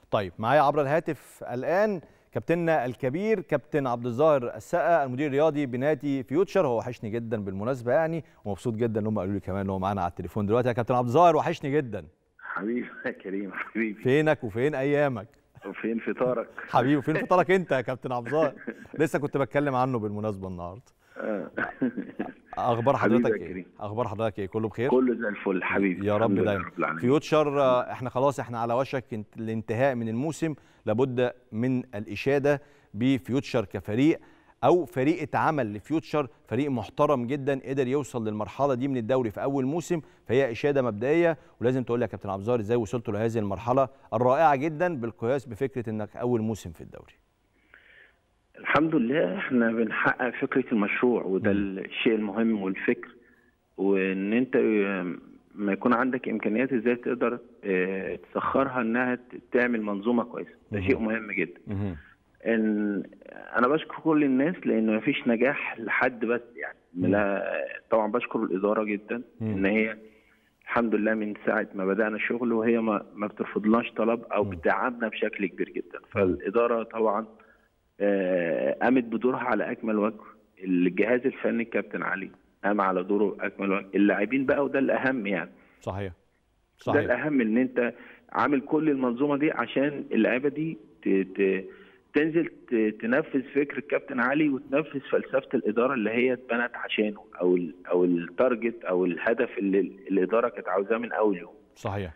طيب معايا عبر الهاتف الان كابتننا الكبير كابتن عبد الظاهر السقا المدير الرياضي بنادي فيوتشر هو وحشني جدا بالمناسبه يعني ومبسوط جدا ان هم قالوا لي كمان ان هو معانا على التليفون دلوقتي يا كابتن عبد الظاهر وحشني جدا حبيبي يا كريم حبيبي فينك وفين ايامك وفين فطارك حبيبي وفين فطارك انت يا كابتن عبد الظاهر لسه كنت بتكلم عنه بالمناسبه النهارده آه. اخبار حبيبي حضرتك يا ايه كريم. اخبار حضرتك ايه كله بخير كله زي الفل حبيبي يا رب الحمد لله دايما رب العالمين. فيوتشر آه، احنا خلاص احنا على وشك انت- الانتهاء من الموسم لابد من الاشاده بفيوتشر كفريق او فريق اتعمل لفيوتشر فريق محترم جدا قدر يوصل للمرحله دي من الدوري في اول موسم فهي اشاده مبدئيه ولازم تقول لي يا كابتن عبد الظاهر ازاي وصلتوا لهذه المرحله الرائعه جدا بالقياس بفكره انك اول موسم في الدوري الحمد لله احنا بنحقق فكره المشروع وده الشيء المهم والفكر وان انت ما يكون عندك امكانيات ازاي تقدر اه، تسخرها انها ت- تعمل منظومه كويسه ده شيء مهم جدا مهم. ان انا بشكر كل الناس لان مفيش نجاح لحد بس يعني لا طبعا بشكر الاداره جدا مم. ان هي الحمد لله من ساعه ما بدانا الشغل وهي ما ما بترفضلناش طلب او بتدعمنا بشكل كبير جدا فالاداره طبعا آه، قامت بدورها على اكمل وجه الجهاز الفني الكابتن علي قام على دوره اكمل وجه اللاعبين بقى وده الاهم يعني صحيح ده صحيح الاهم ان انت عامل كل المنظومه دي عشان اللعيبه دي ت... ت... تنزل ت... تنفذ فكر الكابتن علي وتنفذ فلسفه الاداره اللي هي اتبنت عشانه او ال... او التارجت او الهدف اللي الاداره كانت عاوزاه من اول يوم. صحيح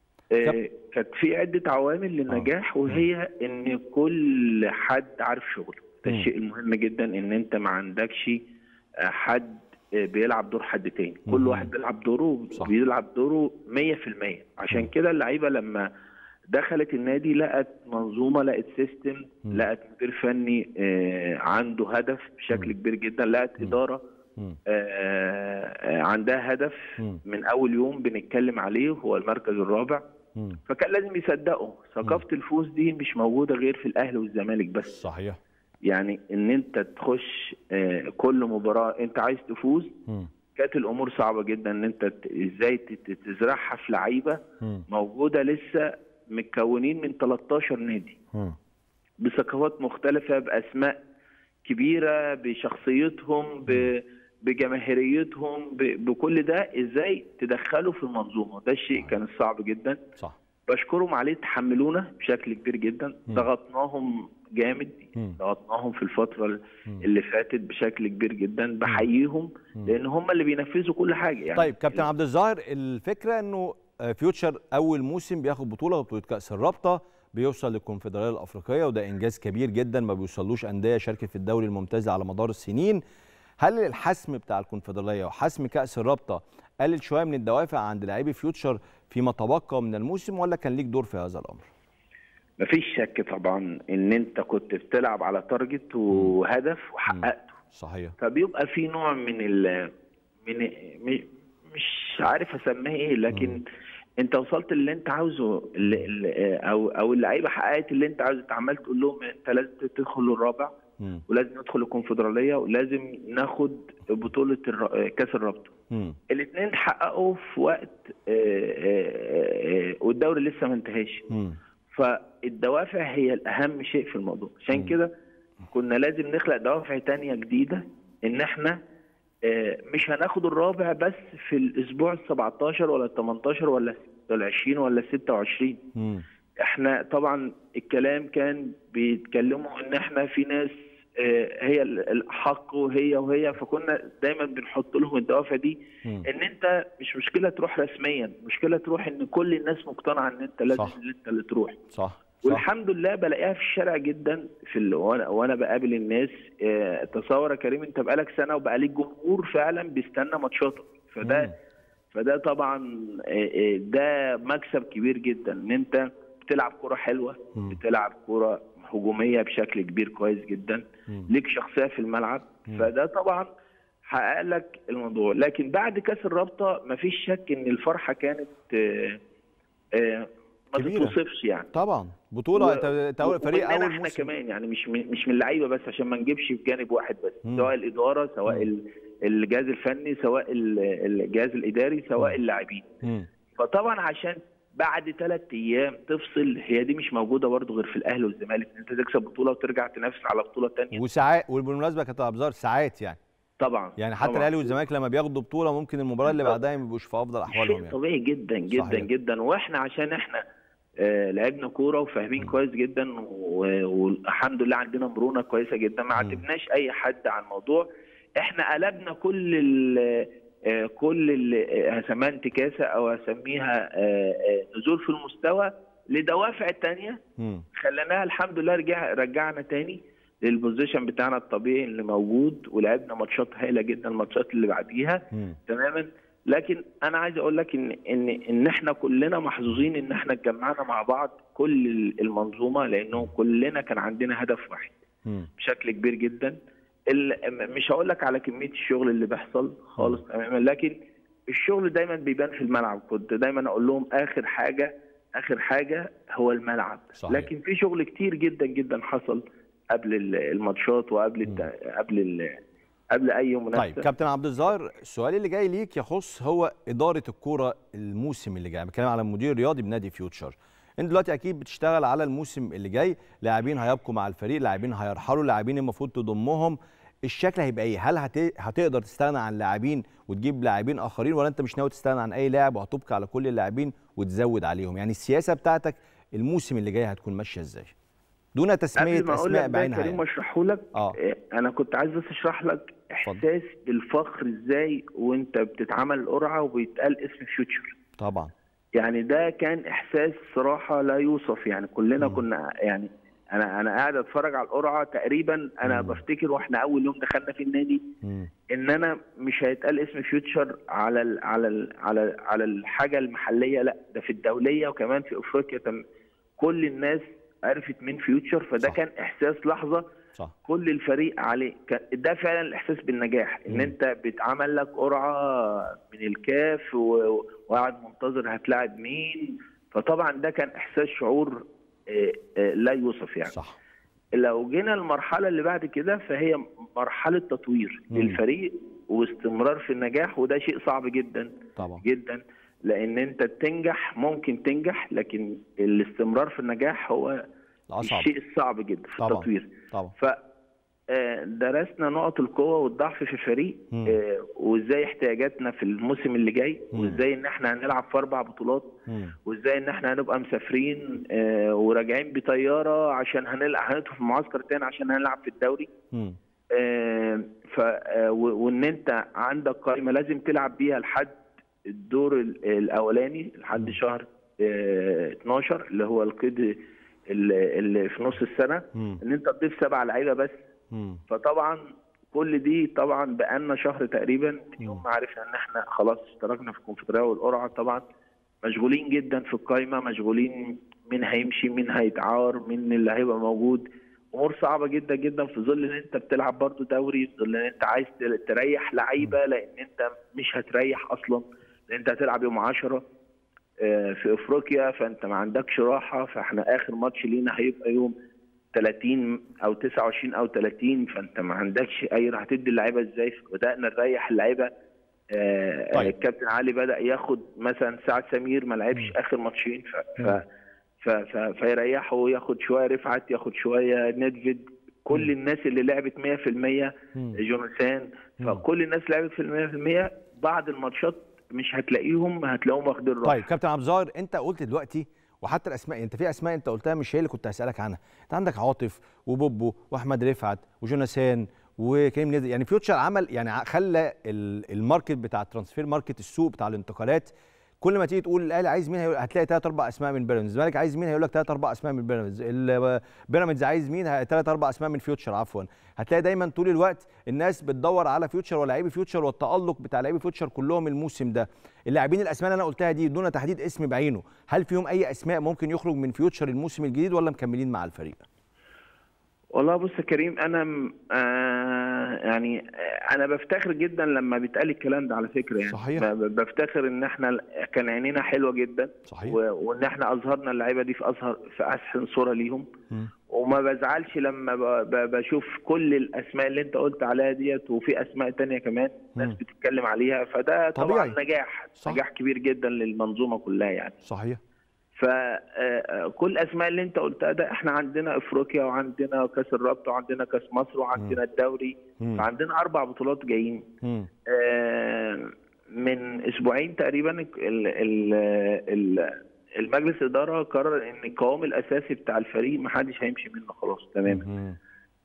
آه، كانت في عده عوامل للنجاح وهي ان كل حد عارف شغله ده مم. الشيء المهم جدا ان انت ما عندكش آه، حد آه، بيلعب دور حد تاني مم. كل واحد بيلعب دوره صح. بيلعب دوره 100% عشان كده اللعيبه لما دخلت النادي لقت منظومه لقت سيستم مم. لقت مدير فني آه، عنده هدف بشكل كبير جدا لقت اداره مم. آه، آه، عندها هدف مم. من اول يوم بنتكلم عليه هو المركز الرابع مم. فكان لازم يصدقوا ثقافه الفوز دي مش موجوده غير في الاهلي والزمالك بس صحيح يعني ان انت تخش آه، كل مباراه انت عايز تفوز مم. كانت الامور صعبه جدا ان انت ت- ازاي ت- ت- تزرعها في لعيبه مم. موجوده لسه متكونين من 13 نادي مم. بثقافات مختلفه باسماء كبيره بشخصيتهم ب بجماهيريتهم ب- بكل ده ازاي تدخله في المنظومه ده الشيء كان صعب جدا صح بشكرهم عليه تحملونا بشكل كبير جدا ضغطناهم جامد مم. ضغطناهم في الفتره اللي فاتت بشكل كبير جدا بحييهم لان هم اللي بينفذوا كل حاجه يعني طيب كابتن عبد الظاهر الفكره انه آه، فيوتشر اول موسم بياخد بطوله بطوله كاس الرابطه بيوصل للكونفدراليه الافريقيه وده انجاز كبير جدا ما بيوصلوش انديه شاركت في الدوري الممتاز على مدار السنين هل الحسم بتاع الكونفدراليه وحسم كاس الرابطه قلل شويه من الدوافع عند لاعبي فيوتشر فيما تبقى من الموسم ولا كان ليك دور في هذا الامر مفيش شك طبعا ان انت كنت بتلعب على تارجت وهدف وحققته صحيح فبيبقى في نوع من ال من م- مش عارف اسميه ايه لكن انت وصلت اللي انت عاوزه اللي اللي او او اللعيبه حققت اللي انت عاوزه انت عمال تقول لهم انت لازم تدخل الرابع مم. ولازم ندخل الكونفدراليه ولازم ناخد بطوله الر- كاس الرابطه مم. الاثنين اتحققوا في وقت آه، آه، آه، والدوري لسه ما انتهاش مم. فالدوافع هي الاهم شيء في الموضوع عشان كده كنا لازم نخلق دوافع تانية جديدة ان احنا آه، مش هناخد الرابع بس في الاسبوع ال 17 ولا ال 18 ولا ال 20 ولا ال 26 مم. احنا طبعا الكلام كان بيتكلموا ان احنا في ناس آه، هي ال- الاحق وهي وهي فكنا دايما بنحط لهم الدوافع دي مم. ان انت مش مشكله تروح رسميا مشكله تروح ان كل الناس مقتنعه ان انت لازم صح. ان انت اللي تروح صح صح والحمد لله بلاقيها في الشارع جدا في ال... وانا وانا بقابل الناس آه، تصور يا كريم انت بقالك سنه وبقى ليك جمهور فعلا بيستنى ماتشاتك فده مم. فده طبعا آه، آه، ده مكسب كبير جدا ان انت بتلعب كرة حلوه مم. بتلعب كرة هجوميه بشكل كبير كويس جدا مم. ليك شخصيه في الملعب فده طبعا حقق لك الموضوع لكن بعد كاس الرابطه مفيش شك ان الفرحه كانت آه، آه، ما كبيرة. تتوصفش يعني طبعا بطوله انت انت أول- فريق ومننا اول احنا موسم كمان يعني مش من مش من اللعيبه بس عشان ما نجيبش في جانب واحد بس مم. سواء الاداره سواء ال- الجهاز الفني سواء ال- الجهاز الاداري سواء اللاعبين مم. فطبعا عشان بعد ثلاث ايام تفصل هي دي مش موجوده برضه غير في الاهلي والزمالك ان انت تكسب بطوله وترجع تنافس على بطوله ثانيه وساعات وبالمناسبه يا كابتن ابزار ساعات يعني طبعا يعني حتى طبعاً. الاهلي والزمالك لما بياخدوا بطوله ممكن المباراه اللي بالظبط. بعدها ما بيبقوش في افضل احوالهم شيء يعني طبيعي جدا جدا صحيح. جدا واحنا عشان احنا آه لعبنا كوره وفاهمين كويس جدا و- والحمد لله عندنا مرونه كويسه جدا ما عاتبناش اي حد على الموضوع احنا قلبنا كل ال آه، كل ال- آه، هسميها انتكاسه او هسميها آه، آه، نزول في المستوى لدوافع تانية مم. خليناها الحمد لله رجع رجعنا تاني للبوزيشن بتاعنا الطبيعي اللي موجود ولعبنا ماتشات هايله جدا الماتشات اللي بعديها مم. تماما لكن انا عايز اقول لك ان ان ان احنا كلنا محظوظين ان احنا اتجمعنا مع بعض كل المنظومه لانه كلنا كان عندنا هدف واحد مم. بشكل كبير جدا ال- مش هقول لك على كميه الشغل اللي بيحصل خالص تماما لكن الشغل دايما بيبان في الملعب كنت دايما اقول لهم اخر حاجه اخر حاجه هو الملعب صحيح. لكن في شغل كتير جدا جدا حصل قبل ال- الماتشات وقبل الت... قبل ال... قبل اي منافسه طيب كابتن عبد الظاهر السؤال اللي جاي ليك يخص هو اداره الكوره الموسم اللي جاي بتكلم على المدير الرياضي بنادي فيوتشر انت دلوقتي اكيد بتشتغل على الموسم اللي جاي لاعبين هيبقوا مع الفريق لاعبين هيرحلوا لاعبين المفروض تضمهم الشكل هيبقى ايه هل هت... هتقدر تستغنى عن لاعبين وتجيب لاعبين اخرين ولا انت مش ناوي تستغنى عن اي لاعب وهتبقى على كل اللاعبين وتزود عليهم يعني السياسه بتاعتك الموسم اللي جاي هتكون ماشيه ازاي دون تسميه قبل ما اقول اسماء لك ده يا بعينها كريم يعني. اشرحه لك آه. آه، انا كنت عايز بس اشرح لك احساس بالفخر ازاي وانت بتتعمل القرعه وبيتقال اسم فيوتشر طبعا يعني ده كان احساس صراحه لا يوصف يعني كلنا كنا يعني انا انا قاعد اتفرج على القرعه تقريبا انا مم. بفتكر واحنا اول يوم دخلنا في النادي مم. ان انا مش هيتقال اسم فيوتشر على ال على ال على ال على الحاجه المحليه لا ده في الدوليه وكمان في افريقيا تم كل الناس عرفت مين فيوتشر فده صح. كان احساس لحظه صح كل الفريق عليه كان- ده فعلا الاحساس بالنجاح ان مم. انت بيتعمل لك قرعه من الكاف و- وقاعد منتظر هتلاعب مين فطبعا ده كان احساس شعور آه، آه، لا يوصف يعني صح لو جينا المرحله اللي بعد كده فهي مرحله تطوير مم. للفريق واستمرار في النجاح وده شيء صعب جدا طبعا جدا لان انت تنجح ممكن تنجح لكن الاستمرار في النجاح هو اصعب الشيء الصعب جدا في طبعا. التطوير طبعا ف آه، درسنا نقط القوه والضعف في الفريق مم. آه، وازاي احتياجاتنا في الموسم اللي جاي مم. وازاي ان احنا هنلعب في اربع بطولات مم. وازاي ان احنا هنبقى مسافرين آه، وراجعين بطياره عشان هنلعب هندخل في معسكر تاني عشان هنلعب في الدوري مم. آه، ف آه، و- وان انت عندك قائمه لازم تلعب بيها لحد الدور ال- الاولاني لحد شهر آه، 12 اللي هو القيد اللي اللي في نص السنه مم. ان انت تضيف سبع لعيبه بس مم. فطبعا كل دي طبعا بقالنا شهر تقريبا من يوم مم. ما عرفنا ان احنا خلاص اشتركنا في الكونفدراليه والقرعه طبعا مشغولين جدا في القايمه مشغولين مين هيمشي مين هيتعار مين اللي هيبقى موجود امور صعبه جدا جدا في ظل ان انت بتلعب برضو دوري في ظل ان انت عايز تريح لعيبه لان انت مش هتريح اصلا لان انت هتلعب يوم 10 آه، في افريقيا فانت ما عندكش راحه فاحنا اخر ماتش لينا هيبقى يوم 30 او 29 او 30 فانت ما عندكش اي راح تدي اللعيبه ازاي بدانا نريح اللعيبه آه، طيب. الكابتن علي بدا ياخد مثلا سعد سمير ما لعبش اخر ماتشين ف... ف... ف... ف... فيريحه ياخد شويه رفعت ياخد شويه ندفيد كل الناس اللي لعبت 100% مم. جوناثان مم. فكل الناس لعبت في 100% بعض الماتشات مش هتلاقيهم هتلاقيهم واخدين راحه طيب كابتن عبد الظاهر انت قلت دلوقتي وحتى الاسماء انت في اسماء انت قلتها مش هي اللي كنت هسالك عنها انت عندك عاطف وبوبو واحمد رفعت وجوناثان وكريم نزل يعني فيوتشر عمل يعني ع- خلى ال- الماركت بتاع الترانسفير ماركت السوق بتاع الانتقالات كل ما تيجي تقول الاهلي عايز مين هيقول هتلاقي ثلاث اربع اسماء من بيراميدز الزمالك عايز مين هيقول لك ثلاث اربع اسماء من بيراميدز ال- بيراميدز عايز مين ثلاث اربع اسماء من فيوتشر عفوا هتلاقي دايما طول الوقت الناس بتدور على فيوتشر ولاعيبي فيوتشر والتالق بتاع لاعبي فيوتشر كلهم الموسم ده اللاعبين الاسماء اللي انا قلتها دي دون تحديد اسم بعينه هل فيهم اي اسماء ممكن يخرج من فيوتشر الموسم الجديد ولا مكملين مع الفريق والله بص يا كريم انا م- آه يعني آه انا بفتخر جدا لما بيتقال الكلام ده على فكره يعني صحيح. ب- ب- بفتخر ان احنا كان عينينا حلوه جدا صحيح. و- وان احنا اظهرنا اللعيبه دي في اظهر في احسن صوره ليهم مم. وما بزعلش لما ب- ب- بشوف كل الاسماء اللي انت قلت عليها ديت وفي اسماء تانية كمان ناس مم. بتتكلم عليها فده طبعا طبيعي. نجاح صح. نجاح كبير جدا للمنظومه كلها يعني صحيح فكل الاسماء اللي انت قلتها ده احنا عندنا افريقيا وعندنا كاس الرابطه وعندنا كاس مصر وعندنا الدوري مم. فعندنا اربع بطولات جايين مم. آه، من اسبوعين تقريبا ال- ال- ال- المجلس الاداره قرر ان القوام الاساسي بتاع الفريق ما حدش هيمشي منه خلاص تماما مم.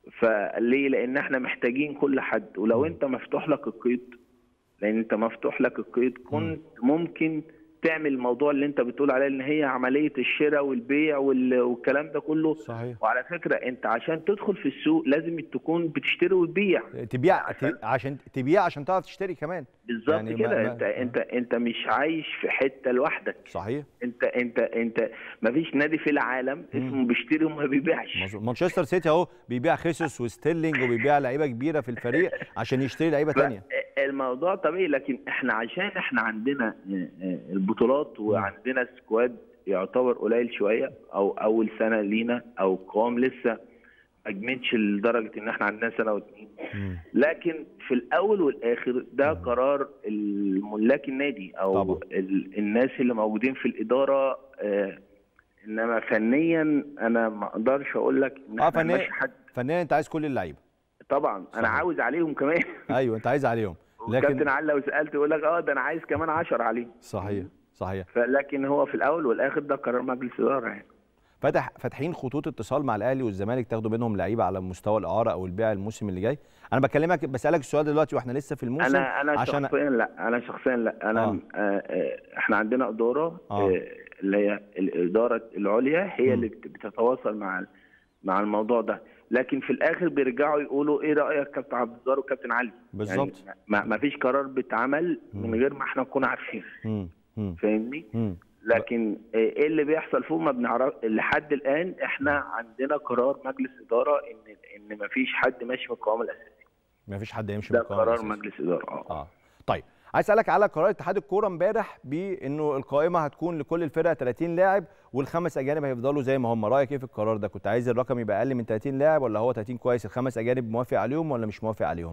فليه لان احنا محتاجين كل حد ولو انت مفتوح لك القيد لان انت مفتوح لك القيد كنت ممكن تعمل الموضوع اللي انت بتقول عليه ان هي عمليه الشراء والبيع وال- والكلام ده كله صحيح وعلى فكره انت عشان تدخل في السوق لازم تكون بتشتري وتبيع تبيع ت- عشان تبيع عشان تعرف تشتري كمان بالظبط يعني ما- كده ما- انت انت انت مش عايش في حته لوحدك صحيح انت انت انت ما فيش نادي في العالم اسمه بيشتري وما بيبيعش مظبوط. مانشستر سيتي اهو بيبيع خيسوس وستيرلينج وبيبيع لعيبه كبيره في الفريق عشان يشتري لعيبه تانية الموضوع طبيعي لكن احنا عشان احنا عندنا اه، اه، البطولات وعندنا سكواد يعتبر قليل شويه او اول سنه لينا او قوام لسه ما اجمدش لدرجه ان احنا عندنا سنه واتنين مم. لكن في الاول والاخر ده قرار الملاك النادي او طبعا. ال- الناس اللي موجودين في الاداره اه، انما فنيا انا ما اقدرش اقول لك ان اه احنا فنيا ماشي حد فنيا انت عايز كل اللعيبه طبعا انا صحيح. عاوز عليهم كمان ايوه انت عايز عليهم كابتن لكن علي لو سالت يقول لك اه ده انا عايز كمان 10 عليه صحيح صحيح فلكن هو في الاول والاخر ده قرار مجلس اداره يعني فتح فاتحين خطوط اتصال مع الاهلي والزمالك تاخدوا منهم لعيبه على مستوى الاعاره او البيع الموسم اللي جاي انا بكلمك بسالك السؤال دلوقتي واحنا لسه في الموسم انا انا عشان شخصيا لا انا شخصيا لا انا آه. آه. آه احنا عندنا اداره آه. آه. اللي هي الاداره العليا هي مم. اللي بت- بتتواصل مع ال- مع الموضوع ده لكن في الاخر بيرجعوا يقولوا ايه رايك كابتن عبد الزار وكابتن علي بالظبط. يعني ما, ما فيش قرار بيتعمل من غير ما احنا نكون عارفين مم. مم. فاهمني مم. لكن ايه اللي بيحصل فوق ما بنعرف لحد الان احنا عندنا قرار مجلس اداره ان ان ما فيش حد ماشي من القوام الاساسي ما فيش حد يمشي ده من القائمة قرار الأساسية. مجلس اداره اه اه طيب عايز اسالك على قرار اتحاد الكوره امبارح بانه القائمه هتكون لكل الفرق 30 لاعب والخمس اجانب هيفضلوا زي ما هم رايك ايه في القرار ده كنت عايز الرقم يبقى اقل من 30 لاعب ولا هو 30 كويس الخمس اجانب موافق عليهم ولا مش موافق عليهم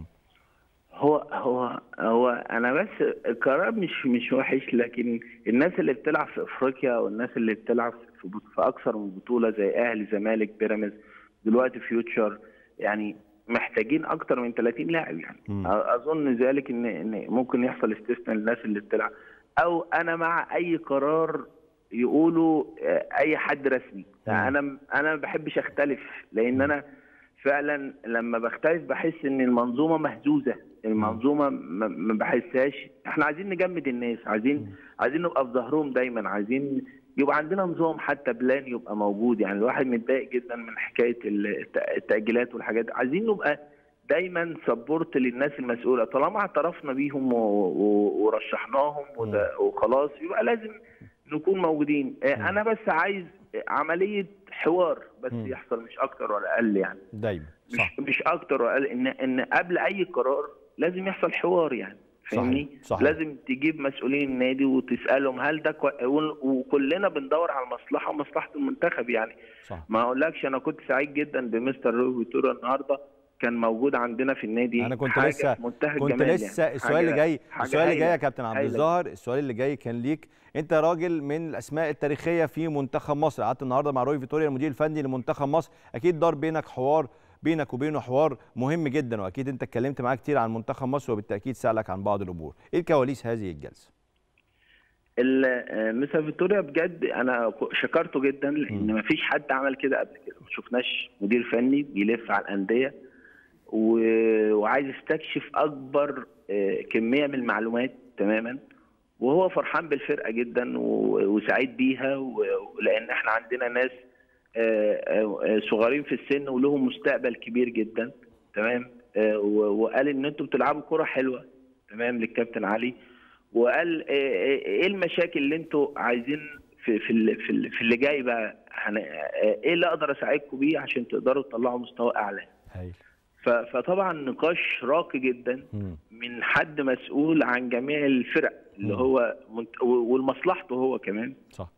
هو هو هو انا بس القرار مش مش وحش لكن الناس اللي بتلعب في افريقيا والناس اللي بتلعب في, بط- في اكثر من بطوله زي اهلي زمالك بيراميدز دلوقتي فيوتشر يعني محتاجين اكتر من 30 لاعب يعني مم. اظن ذلك ان ان ممكن يحصل استثناء للناس اللي بتلعب او انا مع اي قرار يقولوا آه، اي حد رسمي يعني انا انا ما بحبش اختلف لان انا فعلا لما بختلف بحس ان المنظومه مهزوزه المنظومه ما ما بحسهاش احنا عايزين نجمد الناس عايزين عايزين نبقى في ظهرهم دايما عايزين يبقى عندنا نظام حتى بلان يبقى موجود يعني الواحد متضايق جدا من حكايه الت- التاجيلات والحاجات دي. عايزين نبقى دايما سبورت للناس المسؤوله طالما اعترفنا بيهم و- و- ورشحناهم وده- وخلاص يبقى لازم نكون موجودين آه، انا بس عايز عمليه حوار بس مم. يحصل مش اكتر ولا اقل يعني دايما صح مش مش اكتر ولا اقل ان ان قبل اي قرار لازم يحصل حوار يعني فاهمني صحيح. لازم تجيب مسؤولين النادي وتسالهم هل ده كوي... ون- وكلنا بندور على المصلحه ومصلحه المنتخب يعني صح ما اقولكش انا كنت سعيد جدا بمستر روي فيتورا النهارده كان موجود عندنا في النادي انا كنت حاجة لسه في منتهى كنت الجمال لسه يعني. السؤال اللي حاجة- جاي حاجة السؤال اللي جاي يا هايلة. كابتن عبد هايلة. الظاهر السؤال اللي جاي كان ليك انت راجل من الاسماء التاريخيه في منتخب مصر قعدت النهارده مع روي فيتوريا المدير الفني لمنتخب مصر اكيد دار بينك حوار بينك وبينه حوار مهم جدا واكيد انت اتكلمت معاه كتير عن منتخب مصر وبالتاكيد سالك عن بعض الامور ايه الكواليس هذه الجلسه ال- آه، مستر فيتوريا بجد انا شكرته جدا لان ما فيش حد عمل كده قبل كده ما شفناش مدير فني بيلف على الانديه و- وعايز يستكشف اكبر آه، كميه من المعلومات تماما وهو فرحان بالفرقه جدا و- وسعيد بيها و- لان احنا عندنا ناس آه، آه، صغيرين في السن ولهم مستقبل كبير جدا تمام آه، و- وقال ان انتوا بتلعبوا كره حلوه تمام للكابتن علي وقال آه، آه، ايه المشاكل اللي انتوا عايزين في في اللي, في اللي, في اللي جاي بقى هن- آه، ايه اللي اقدر اساعدكم بيه عشان تقدروا تطلعوا مستوى اعلى هايل ف- فطبعا نقاش راقي جدا مم. من حد مسؤول عن جميع الفرق اللي مم. هو منت... ولمصلحته هو كمان صح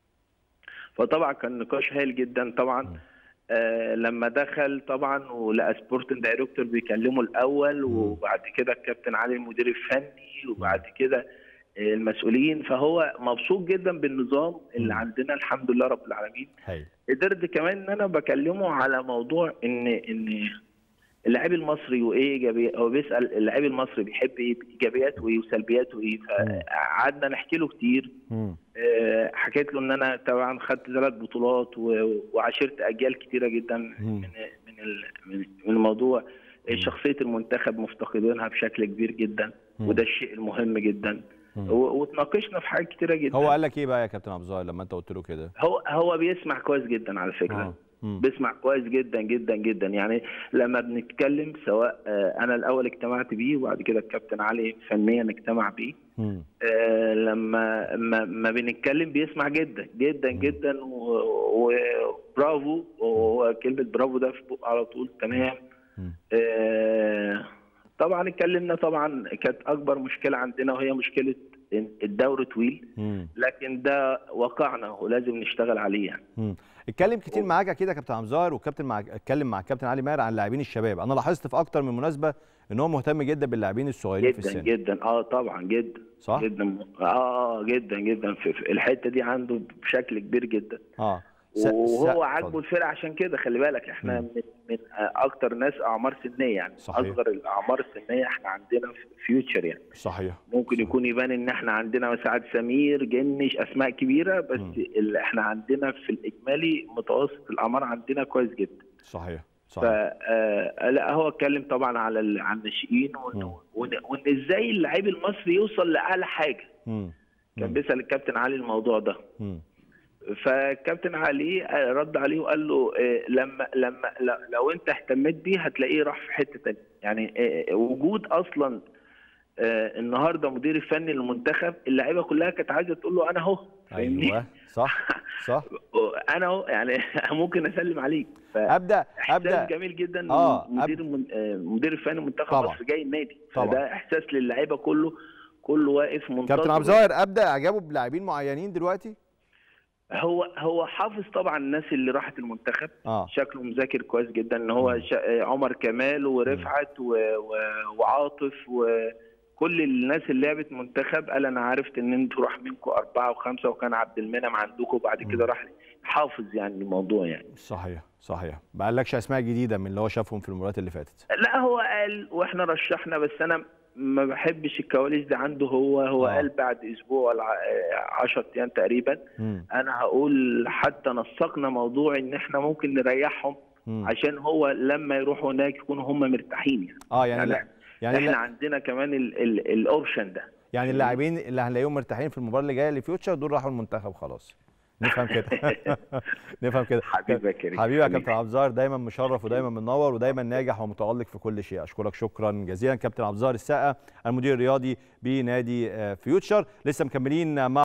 فطبعا كان نقاش هايل جدا طبعا آه لما دخل طبعا ولقى سبورتنج دايركتور بيكلمه الاول وبعد كده الكابتن علي المدير الفني وبعد كده المسؤولين فهو مبسوط جدا بالنظام اللي مم. عندنا الحمد لله رب العالمين هايل قدرت كمان ان انا بكلمه على موضوع ان ان اللاعب المصري وايه ايجابيه هو بيسال اللاعب المصري بيحب ايه ايجابياته ايه وسلبياته ايه فقعدنا نحكي له كتير مم. آه، حكيت له ان انا طبعا خدت ثلاث بطولات و- وعاشرت اجيال كتيره جدا مم. من من ال- من من الموضوع شخصيه المنتخب مفتقدينها بشكل كبير جدا مم. وده الشيء المهم جدا مم. و- واتناقشنا في حاجات كتيره جدا هو قال لك ايه بقى يا كابتن عبد الظاهر لما انت قلت له كده هو هو بيسمع كويس جدا على فكره اه مم. بيسمع كويس جدا جدا جدا يعني لما بنتكلم سواء آه، انا الاول اجتمعت بيه وبعد كده الكابتن علي فنيا اجتمع بيه مم. آه، لما ما, ما بنتكلم بيسمع جدا جدا جدا و- وبرافو وهو كلمه برافو ده في بقه على طول تمام مم. آه، طبعا اتكلمنا طبعا كانت اكبر مشكله عندنا وهي مشكله إن الدوري طويل مم. لكن ده واقعنا ولازم نشتغل عليه يعني مم. اتكلم كتير معاك اكيد يا كابتن عبد الظاهر والكابتن مع اتكلم مع الكابتن علي ماهر عن اللاعبين الشباب انا لاحظت في اكتر من مناسبه ان هو مهتم جدا باللاعبين الصغيرين في جدا السن جدا اه طبعا جدا صح جدا اه اه جدا جدا في, في الحته دي عنده بشكل كبير جدا اه س- س- وهو عاجبه اتفضل. الفرقه عشان كده خلي بالك احنا مم. من من اكتر ناس اعمار سنيه يعني صحيح. اصغر الاعمار السنيه احنا عندنا في فيوتشر يعني صحيح ممكن صحيح. يكون يبان ان احنا عندنا سعد سمير جنش اسماء كبيره بس مم. اللي احنا عندنا في الاجمالي متوسط الاعمار عندنا كويس جدا صحيح ف صحيح آه، لا هو اتكلم طبعا على ال- عن الناشئين وإن- مم. وإن وإن ازاي اللعيب المصري يوصل لاعلى حاجه مم. كان مم. بيسال الكابتن علي الموضوع ده مم. فالكابتن علي آه، رد عليه وقال له آه، لما لما ل- لو انت اهتميت بيه هتلاقيه راح في حته تانية يعني آه، وجود اصلا آه، النهارده مدير الفني للمنتخب اللعيبه كلها كانت عايزه تقول له انا اهو فاهمني ايوه صح صح انا اهو يعني ممكن اسلم عليك ابدا احساس ابدا جميل جدا آه، مدير المن... آه، مدير الفني منتخب طبعا. مصر جاي النادي طبعا. فده احساس للعيبه كله كله واقف منتظر كابتن عبد الظاهر ابدا اعجابه بلاعبين معينين دلوقتي هو هو حافظ طبعا الناس اللي راحت المنتخب اه شكله مذاكر كويس جدا ان هو مم. شا... عمر كمال ورفعت و... و... وعاطف وكل الناس اللي لعبت منتخب قال انا عرفت ان انتوا راح منكم اربعه وخمسه وكان عبد المنعم عندكم وبعد كده راح حافظ يعني الموضوع يعني صحيح صحيح ما قالكش اسماء جديده من اللي هو شافهم في المباريات اللي فاتت لا هو قال واحنا رشحنا بس انا ما بحبش الكواليس دي عنده هو هو آه. قال بعد اسبوع ولا 10 ايام تقريبا مم. انا هقول حتى نسقنا موضوع ان احنا ممكن نريحهم مم. عشان هو لما يروحوا هناك يكونوا هم مرتاحين يعني اه يعني يعني لا يعني احنا لا عندنا كمان ال- ال- الاوبشن ده يعني اللاعبين اللي هنلاقيهم مرتاحين في المباراه اللي جايه لفيوتشر دول راحوا المنتخب خلاص نفهم كده نفهم كده حبيبي يا كريم حبيبي يا كابتن عبد الظاهر دايما مشرف ودايما منور ودايما ناجح ومتالق في كل شيء اشكرك شكرا جزيلا كابتن عبد الظاهر السقا المدير الرياضي بنادي آه، فيوتشر لسه مكملين مع